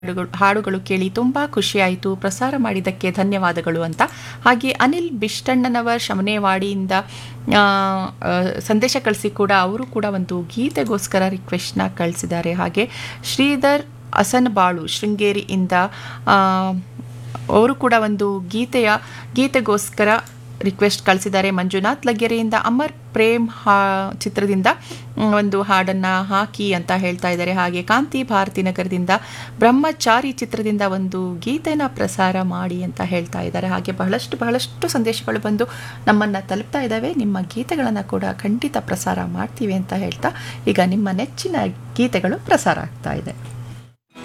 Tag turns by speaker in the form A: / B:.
A: ಹಾಡುಗಳು ಹಾಡುಗಳು ಕೇಳಿ ತುಂಬ ಖುಷಿಯಾಯಿತು ಪ್ರಸಾರ ಮಾಡಿದ್ದಕ್ಕೆ ಧನ್ಯವಾದಗಳು ಅಂತ ಹಾಗೆ ಅನಿಲ್ ಬಿಷ್ಟಣ್ಣನವರ್ ಶಮನೇವಾಡಿಯಿಂದ ಆ, ಆ, ಸಂದೇಶ ಕಳಿಸಿ ಕೂಡ ಅವರು ಕೂಡ ಒಂದು ಗೀತೆಗೋಸ್ಕರ ರಿಕ್ವೆಸ್ಟ್ನ ಕಳಿಸಿದ್ದಾರೆ ಹಾಗೆ ಶ್ರೀಧರ್ ಅಸನಬಾಳು ಶೃಂಗೇರಿಯಿಂದ ಆ, ಅವರು ಕೂಡ ಒಂದು ಗೀತೆಯ ಗೀತೆಗೋಸ್ಕರ ರಿಕ್ವೆಸ್ಟ್ ಕಳಿಸಿದ್ದಾರೆ ಮಂಜುನಾಥ್ ಲಗ್ಗೆರೆಯಿಂದ ಅಮರ್ ಪ್ರೇಮ್ ಹಾ ಚಿತ್ರದಿಂದ ಮ್, ಒಂದು ಹಾಡನ್ನು ಹಾಕಿ ಅಂತ ಹೇಳ್ತಾ ಇದ್ದಾರೆ ಹಾಗೆ ಕಾಂತಿ ಭಾರತಿ ನಗರದಿಂದ ಬ್ರಹ್ಮಚಾರಿ ಚಿತ್ರದಿಂದ ಒಂದು ಗೀತೆನ ಪ್ರಸಾರ ಮಾಡಿ ಅಂತ ಹೇಳ್ತಾ ಇದ್ದಾರೆ ಹಾಗೆ ಬಹಳಷ್ಟು ಬಹಳಷ್ಟು ಸಂದೇಶಗಳು ಬಂದು ನಮ್ಮನ್ನು ತಲುಪ್ತಾ ಇದ್ದಾವೆ ನಿಮ್ಮ ಗೀತೆಗಳನ್ನು ಕೂಡ ಖಂಡಿತ ಪ್ರಸಾರ ಮಾಡ್ತೀವಿ ಅಂತ ಹೇಳ್ತಾ ಈಗ ನಿಮ್ಮ ನೆಚ್ಚಿನ ಗೀತೆಗಳು ಪ್ರಸಾರ ಆಗ್ತಾ ಇದೆ